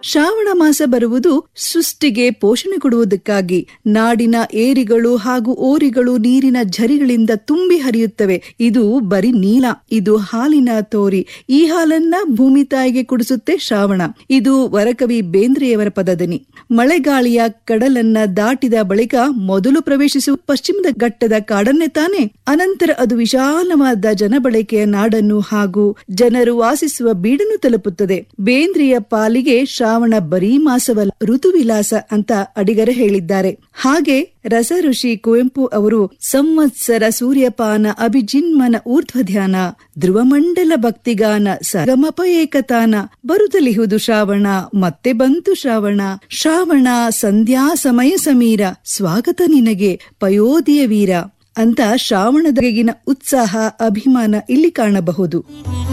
ಶ್ರಾವಣ ಮಾಸ ಬರುವುದು ಸೃಷ್ಟಿಗೆ ಪೋಷಣೆ ಕೊಡುವುದಕ್ಕಾಗಿ ನಾಡಿನ ಏರಿಗಳು ಹಾಗೂ ಓರಿಗಳು ನೀರಿನ ಝರಿಗಳಿಂದ ತುಂಬಿ ಹರಿಯುತ್ತವೆ ಇದು ಬರೀ ನೀಲ ಇದು ಹಾಲಿನ ತೋರಿ ಈ ಹಾಲನ್ನ ಭೂಮಿ ತಾಯಿಗೆ ಕುಡಿಸುತ್ತೆ ಶ್ರಾವಣ ಇದು ವರಕವಿ ಬೇಂದ್ರೆಯವರ ಪದದನಿ ಮಳೆಗಾಳಿಯ ಕಡಲನ್ನ ದಾಟಿದ ಬಳಿಕ ಮೊದಲು ಪ್ರವೇಶಿಸುವ ಪಶ್ಚಿಮದ ಘಟ್ಟದ ಕಾಡನ್ನೇ ತಾನೆ ಅನಂತರ ಅದು ವಿಶಾಲವಾದ ಜನಬಳಕೆಯ ನಾಡನ್ನು ಹಾಗೂ ಜನರು ವಾಸಿಸುವ ಬೀಡನ್ನು ತಲುಪುತ್ತದೆ ಬೇಂದ್ರಿಯ ಪಾಲಿಗೆ ಶ್ರಾವಣ ಬರೀ ಮಾಸವಲ್ಲ ಋತುವಿಲಾಸ ಅಂತ ಅಡಿಗರ ಹೇಳಿದ್ದಾರೆ ಹಾಗೆ ರಸ ಋಷಿ ಕುವೆಂಪು ಅವರು ಸಂವತ್ಸರ ಸೂರ್ಯಪಾನ ಅಭಿಜಿನ್ಮನ ಊರ್ಧ್ವ ಧ್ಯಾನ ಧ್ರುವಮಂಡಲ ಭಕ್ತಿಗಾನ ಸಗಮಪ ಏಕತಾನ ಬರುತ್ತಲಿಹುದು ಶ್ರಾವಣ ಮತ್ತೆ ಬಂತು ಶ್ರಾವಣ ಶ್ರಾವಣ ಸಂಧ್ಯಾ ಸಮಯ ಸಮೀರ ಸ್ವಾಗತ ನಿನಗೆ ಪಯೋಧಿಯ ವೀರ ಅಂತ ಶ್ರಾವಣದಗಿನ ಉತ್ಸಾಹ ಅಭಿಮಾನ ಇಲ್ಲಿ ಕಾಣಬಹುದು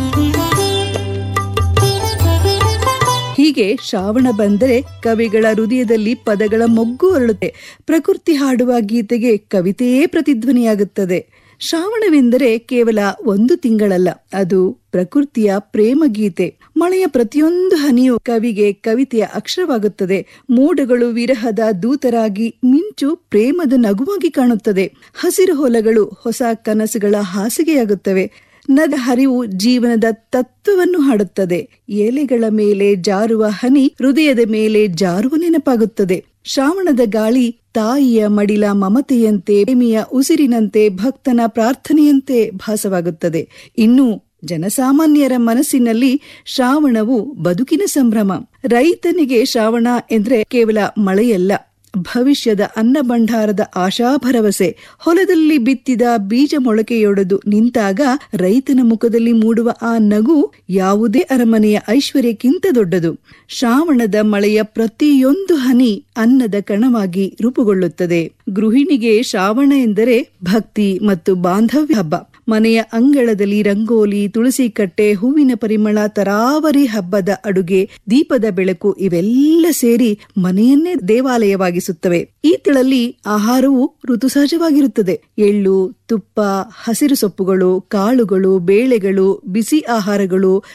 ಹೀಗೆ ಶ್ರಾವಣ ಬಂದರೆ ಕವಿಗಳ ಹೃದಯದಲ್ಲಿ ಪದಗಳ ಮೊಗ್ಗು ಹೊರಳುತ್ತೆ ಪ್ರಕೃತಿ ಹಾಡುವ ಗೀತೆಗೆ ಕವಿತೆಯೇ ಪ್ರತಿಧ್ವನಿಯಾಗುತ್ತದೆ ಶ್ರಾವಣವೆಂದರೆ ಕೇವಲ ಒಂದು ತಿಂಗಳಲ್ಲ ಅದು ಪ್ರಕೃತಿಯ ಪ್ರೇಮ ಗೀತೆ ಮಳೆಯ ಪ್ರತಿಯೊಂದು ಹನಿಯು ಕವಿಗೆ ಕವಿತೆಯ ಅಕ್ಷರವಾಗುತ್ತದೆ ಮೋಡಗಳು ವಿರಹದ ದೂತರಾಗಿ ಮಿಂಚು ಪ್ರೇಮದ ನಗುವಾಗಿ ಕಾಣುತ್ತದೆ ಹಸಿರು ಹೊಲಗಳು ಹೊಸ ಕನಸುಗಳ ಹಾಸಿಗೆಯಾಗುತ್ತವೆ ನದ ಹರಿವು ಜೀವನದ ತತ್ವವನ್ನು ಹಾಡುತ್ತದೆ ಎಲೆಗಳ ಮೇಲೆ ಜಾರುವ ಹನಿ ಹೃದಯದ ಮೇಲೆ ಜಾರುವ ನೆನಪಾಗುತ್ತದೆ ಶ್ರಾವಣದ ಗಾಳಿ ತಾಯಿಯ ಮಡಿಲ ಮಮತೆಯಂತೆ ಪ್ರೇಮಿಯ ಉಸಿರಿನಂತೆ ಭಕ್ತನ ಪ್ರಾರ್ಥನೆಯಂತೆ ಭಾಸವಾಗುತ್ತದೆ ಇನ್ನು ಜನಸಾಮಾನ್ಯರ ಮನಸ್ಸಿನಲ್ಲಿ ಶ್ರಾವಣವು ಬದುಕಿನ ಸಂಭ್ರಮ ರೈತನಿಗೆ ಶ್ರಾವಣ ಎಂದ್ರೆ ಕೇವಲ ಮಳೆಯಲ್ಲ ಭವಿಷ್ಯದ ಅನ್ನ ಭಂಡಾರದ ಆಶಾ ಭರವಸೆ ಹೊಲದಲ್ಲಿ ಬಿತ್ತಿದ ಬೀಜ ಮೊಳಕೆಯೊಡೆದು ನಿಂತಾಗ ರೈತನ ಮುಖದಲ್ಲಿ ಮೂಡುವ ಆ ನಗು ಯಾವುದೇ ಅರಮನೆಯ ಐಶ್ವರ್ಯಕ್ಕಿಂತ ದೊಡ್ಡದು ಶ್ರಾವಣದ ಮಳೆಯ ಪ್ರತಿಯೊಂದು ಹನಿ ಅನ್ನದ ಕಣವಾಗಿ ರೂಪುಗೊಳ್ಳುತ್ತದೆ ಗೃಹಿಣಿಗೆ ಶ್ರಾವಣ ಎಂದರೆ ಭಕ್ತಿ ಮತ್ತು ಬಾಂಧವ್ಯ ಹಬ್ಬ ಮನೆಯ ಅಂಗಳದಲ್ಲಿ ರಂಗೋಲಿ ತುಳಸಿ ಕಟ್ಟೆ ಹೂವಿನ ಪರಿಮಳ ತರಾವರಿ ಹಬ್ಬದ ಅಡುಗೆ ದೀಪದ ಬೆಳಕು ಇವೆಲ್ಲ ಸೇರಿ ಮನೆಯನ್ನೇ ದೇವಾಲಯವಾಗಿಸುತ್ತವೆ ಈ ತಿಳಲ್ಲಿ ಆಹಾರವು ಋತು ಸಹಜವಾಗಿರುತ್ತದೆ ಎಳ್ಳು ತುಪ್ಪ ಹಸಿರು ಸೊಪ್ಪುಗಳು ಕಾಳುಗಳು ಬೇಳೆಗಳು ಬಿಸಿ ಆಹಾರಗಳು